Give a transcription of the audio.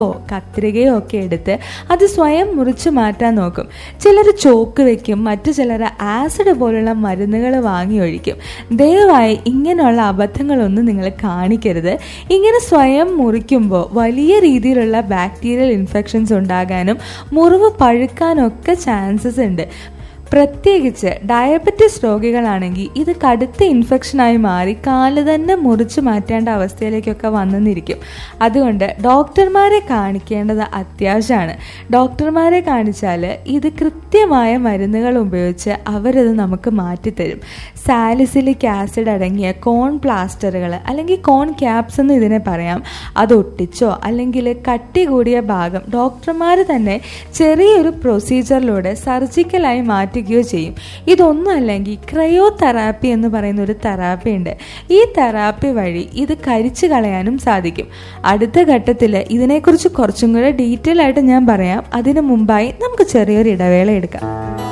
കത്രികയോ ഒക്കെ എടുത്ത് അത് സ്വയം മുറിച്ച് മാറ്റാൻ നോക്കും ചിലർ ചോക്ക് വെക്കും മറ്റു ചിലർ ആസിഡ് പോലുള്ള മരുന്നുകൾ വാങ്ങി ഒഴിക്കും ദയവായി ഇങ്ങനെയുള്ള അബദ്ധങ്ങളൊന്നും നിങ്ങൾ കാണിക്കരുത് ഇങ്ങനെ സ്വയം മുറിക്കുമ്പോൾ വലിയ രീതിയിലുള്ള ബാക്ടീരിയൽ ഇൻഫെക്ഷൻസ് ഉണ്ടാകാനും മുറിവ് പഴുക്കാനൊക്കെ ചാൻസസ് ഉണ്ട് പ്രത്യേകിച്ച് ഡയബറ്റിസ് രോഗികളാണെങ്കിൽ ഇത് കടുത്ത ഇൻഫെക്ഷനായി മാറി കാല് തന്നെ മുറിച്ച് മാറ്റേണ്ട അവസ്ഥയിലേക്കൊക്കെ വന്നെന്നിരിക്കും അതുകൊണ്ട് ഡോക്ടർമാരെ കാണിക്കേണ്ടത് അത്യാവശ്യമാണ് ഡോക്ടർമാരെ കാണിച്ചാൽ ഇത് കൃത്യമായ മരുന്നുകൾ ഉപയോഗിച്ച് അവരത് നമുക്ക് മാറ്റിത്തരും സാലിസിലിക് ആസിഡ് അടങ്ങിയ കോൺ പ്ലാസ്റ്ററുകൾ അല്ലെങ്കിൽ കോൺ ക്യാപ്സ് എന്ന് ഇതിനെ പറയാം അത് ഒട്ടിച്ചോ അല്ലെങ്കിൽ കട്ടി കൂടിയ ഭാഗം ഡോക്ടർമാർ തന്നെ ചെറിയൊരു പ്രൊസീജിയറിലൂടെ സർജിക്കലായി മാറ്റുകയോ ചെയ്യും ഇതൊന്നും അല്ലെങ്കിൽ ക്രയോ തെറാപ്പി എന്ന് പറയുന്ന ഒരു തെറാപ്പി ഉണ്ട് ഈ തെറാപ്പി വഴി ഇത് കരിച്ചു കളയാനും സാധിക്കും അടുത്ത ഘട്ടത്തിൽ ഇതിനെക്കുറിച്ച് കുറച്ചും കൂടെ ഡീറ്റെയിൽ ആയിട്ട് ഞാൻ പറയാം അതിനു മുമ്പായി നമുക്ക് ചെറിയൊരു ഇടവേള എടുക്കാം